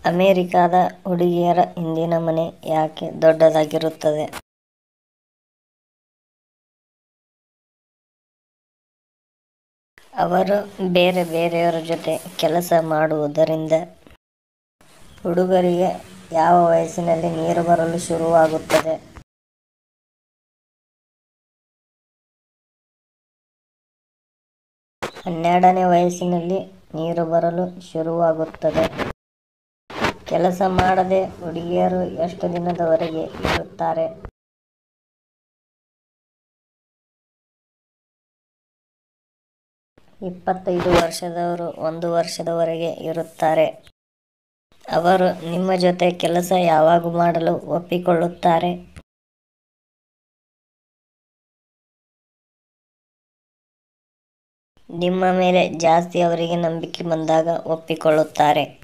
ಅಮೆರಿಕದ ಹುಡುಗಿಯರ ಹಿಂದಿನ ಮನೆ ಯಾಕೆ ದೊಡ್ಡದಾಗಿರುತ್ತದೆ? ಅವರು ಬೇರೆ ಬೇರೆಯವರ ಜೊತೆ ಕೆಲಸ ಮಾಡುವುದರಿಂದ. ಹುಡುಗರಿಗೆ ಯಾವ ವಯಸ್ಸಿನಲ್ಲಿ ನೀರು ಬರಲು ಶುರುವಾಗುತ್ತದೆ? ಹನ್ನೆರಡನೇ ವಯಸ್ಸಿನಲ್ಲಿ ನೀರು ಬರಲು ಶುರುವಾಗುತ್ತದೆ. ಕೆಲಸ ಮಾಡದೆ ಹುಡುಗಿಯರು ಎಷ್ಟು ದಿನದವರೆಗೆ ಇರುತ್ತಾರೆ? ಇಪ್ಪತ್ತೈದು ವರ್ಷದವರು ಒಂದು ವರ್ಷದವರೆಗೆ ಇರುತ್ತಾರೆ. ಅವರು ನಿಮ್ಮ ಜೊತೆ ಕೆಲಸ ಯಾವಾಗ ಮಾಡಲು ಒಪ್ಪಿಕೊಳ್ಳುತ್ತಾರೆ? ನಿಮ್ಮ ಮೇಲೆ ಜಾಸ್ತಿ ಅವರಿಗೆ ನಂಬಿಕೆ ಬಂದಾಗ ಒಪ್ಪಿಕೊಳ್ಳುತ್ತಾರೆ.